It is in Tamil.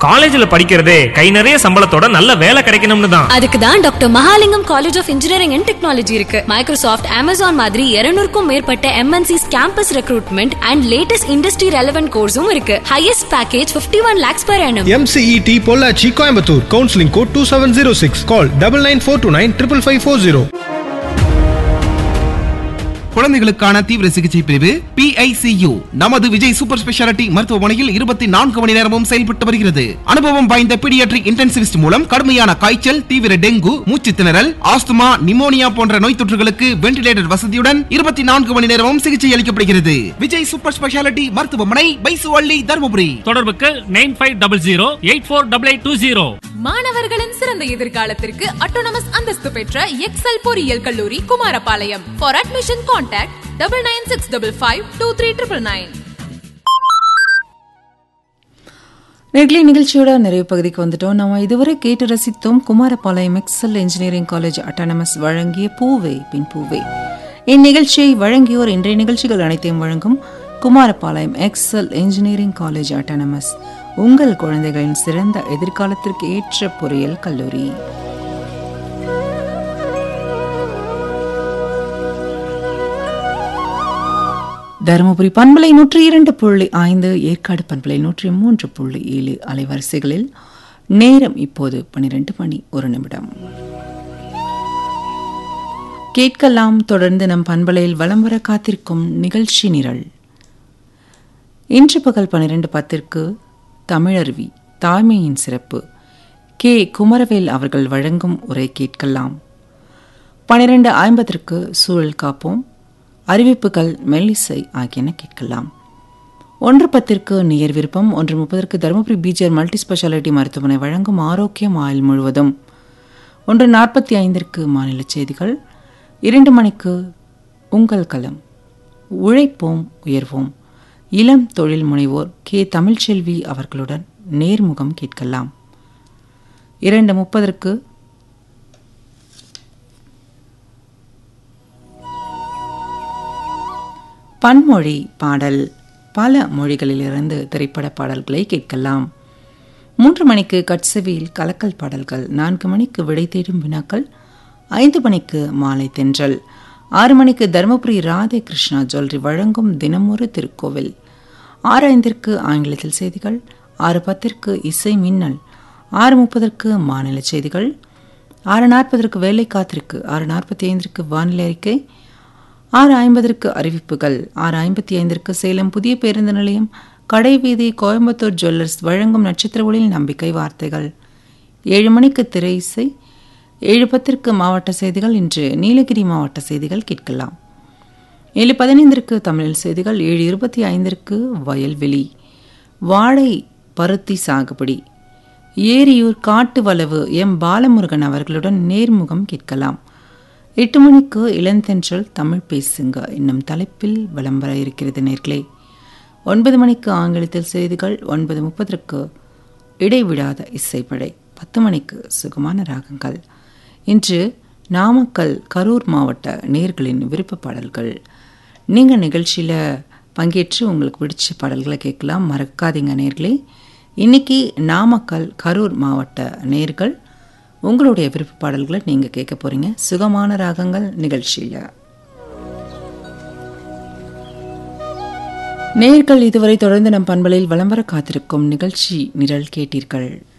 காலேஜ்ல படிக்கிறதே கை நிறைய சம்பளத்தோட நல்ல வேலை கிடைக்கணும்னு தான் அதுக்கு தான் doctor Mahalingam college of engineering and technology இருக்கு மைக்ரோசாஃப்ட் அமேசான் மாதிரி 200 மேற்பட்ட MNCs campus recruitment and latest industry relevant கோர்ஸும் இருக்கு highest package 51 one lakhs per annum MCET Pollachi Coimbatore counselling code two seven zero six call double nine four two nine triple five four zero குழந்தைகளுக்கான தீவிர சிகிச்சை பிரிவு PICU நமது விஜய் சூப்பர் ஸ்பெஷாலிட்டி மருத்துவமனையில் இருபத்தி நான்கு மணி நேரமும் செயல்பட்டு வருகிறது அனுபவம் வாய்ந்த பீடியாட்ரிக் இன்டென்சிவிஸ்ட் மூலம் கடுமையான காய்ச்சல் தீவிர டெங்கு மூச்சு திணறல் ஆஸ்துமா நிமோனியா போன்ற நோய் தொற்றுகளுக்கு வென்டிலேட்டர் வசதியுடன் இருபத்தி நான்கு மணி நேரமும் சிகிச்சை அளிக்கப்படுகிறது விஜய் சூப்பர் ஸ்பெஷாலிட்டி மருத்துவமனை பைசுவள்ளி தருமபுரி தொடர்புக்கு nine five double zero eight four double eight two zero மாணவர்களின் சிறந்த எதிர்காலத்திற்கு அட்டோனமஸ் அந்தஸ்து பெற்ற எக்ஸல் பொறியியல் கல்லூரி Kumarapalayam for admission contact double nine six double five two three triple nine நேர்களை நிகழ்ச்சியோட நிறைவு பகுதிக்கு வந்துட்டோம் நம்ம இதுவரை கேட்டு ரசித்தோம் Kumarapalayam Excel engineering college autonomous வழங்கிய பூவே பின் பூவே இந்நிகழ்ச்சியை வழங்கியோர் இன்றைய நிகழ்ச்சிகள் அனைத்தையும் வழங்கும் Kumarapalayam Excel engineering college autonomous உங்கள் குழந்தைகளின் சிறந்த எதிர்காலத்திற்கு ஏற்ற பொறியியல் கல்லூரி தருமபுரி பண்பலை நூற்றி இரண்டு புள்ளி ஐந்து ஏற்காடு பண்பலை நூற்றி மூன்று புள்ளி ஏழு அலைவரிசைகளில் நேரம் இப்போது பனிரெண்டு மணி ஒரு நிமிடம் கேட்கலாம் தொடர்ந்து நம் பண்பலையில் வலம் வர காத்திருக்கும் நிகழ்ச்சி நிரல் இன்று பகல் பன்னிரண்டு பத்திற்கு தமிழருவி தாய்மையின் சிறப்பு கே குமரவேல் அவர்கள் வழங்கும் உரை கேட்கலாம் பன்னிரண்டு ஐம்பதற்கு சூழல் காப்போம் அறிவிப்புகள் மெல்லிசை ஆகியன கேட்கலாம் ஒன்று பத்திற்கு நேர் விருப்பம் ஒன்று முப்பதற்கு தருமபுரி பிஜிஆர் மல்டி ஸ்பெஷாலிட்டி மருத்துவமனை வழங்கும் ஆரோக்கியம் ஆயுள் முழுவதும் ஒன்று நாற்பத்தி ஐந்திற்கு மாநில செய்திகள் இரண்டு மணிக்கு உங்கள் களம் உழைப்போம் உயர்வோம் இளம் தொழில் முனைவோர் கே தமிழ்ச்செல்வி அவர்களுடன் நேர்முகம் கேட்கலாம் இரண்டு முப்பதற்கு பன்மொழி பாடல் பல மொழிகளிலிருந்து திரைப்பட பாடல்களை கேட்கலாம் மூன்று மணிக்கு கட்சவியில் கலக்கல் பாடல்கள் நான்கு மணிக்கு விடை தேடும் வினாக்கள் ஐந்து மணிக்கு மாலை தென்றல் ஆறு மணிக்கு தருமபுரி ராதே கிருஷ்ணா ஜுவல்லரி வழங்கும் தினமொரு திருக்கோவில் ஆறு ஐந்திற்கு ஆங்கிலத்தில் செய்திகள் ஆறு பத்திற்கு இசை மின்னல் ஆறு முப்பதற்கு மாநில செய்திகள் ஆறு நாற்பதற்கு வேலை காத்திருக்கு ஆறு நாற்பத்தி ஐந்திற்கு வானிலை அறிக்கை ஆறு ஐம்பதற்கு அறிவிப்புகள் ஆறு ஐம்பத்தி ஐந்திற்கு சேலம் புதிய பேருந்து நிலையம் கடைவீதி கோயம்புத்தூர் ஜுவல்லர்ஸ் வழங்கும் நட்சத்திர ஒளியில் நம்பிக்கை வார்த்தைகள் ஏழு மணிக்கு திரை இசை ஏழு பத்திற்கு மாவட்ட செய்திகள் இன்று நீலகிரி மாவட்ட செய்திகள் கேட்கலாம் ஏழு பதினைந்திற்கு தமிழில் செய்திகள் ஏழு இருபத்தி ஐந்திற்கு வயல்வெளி வாழை பருத்தி சாகுபடி ஏரியூர் காட்டு வளவு எம் பாலமுருகன் அவர்களுடன் நேர்முகம் கேட்கலாம் எட்டு மணிக்கு இளந்தென்றல் தமிழ் பேசுங்க என்னும் தலைப்பில் விளம்பர இருக்கிறது நேர்களே ஒன்பது மணிக்கு ஆங்கிலத்தில் செய்திகள் ஒன்பது முப்பதற்கு இடைவிடாத இசைப்படை பத்து மணிக்கு சுகமான ராகங்கள் இன்று நாமக்கல் கரூர் மாவட்ட நேர்களின் விருப்ப பாடல்கள் நீங்கள் நிகழ்ச்சியில் பங்கேற்று உங்களுக்கு பிடிச்ச பாடல்களை கேட்கலாம் மறக்காதீங்க நேர்களே இன்னைக்கு நாமக்கல் கரூர் மாவட்ட நேர்கள் உங்களுடைய விருப்ப பாடல்களை நீங்கள் கேட்க போகிறீங்க சுகமான ராகங்கள் நிகழ்ச்சியில் நேர்கள் இதுவரை தொடர்ந்து நம் பண்பலையில் வலம் வர காத்திருக்கும் நிகழ்ச்சி நிரல் கேட்டீர்கள்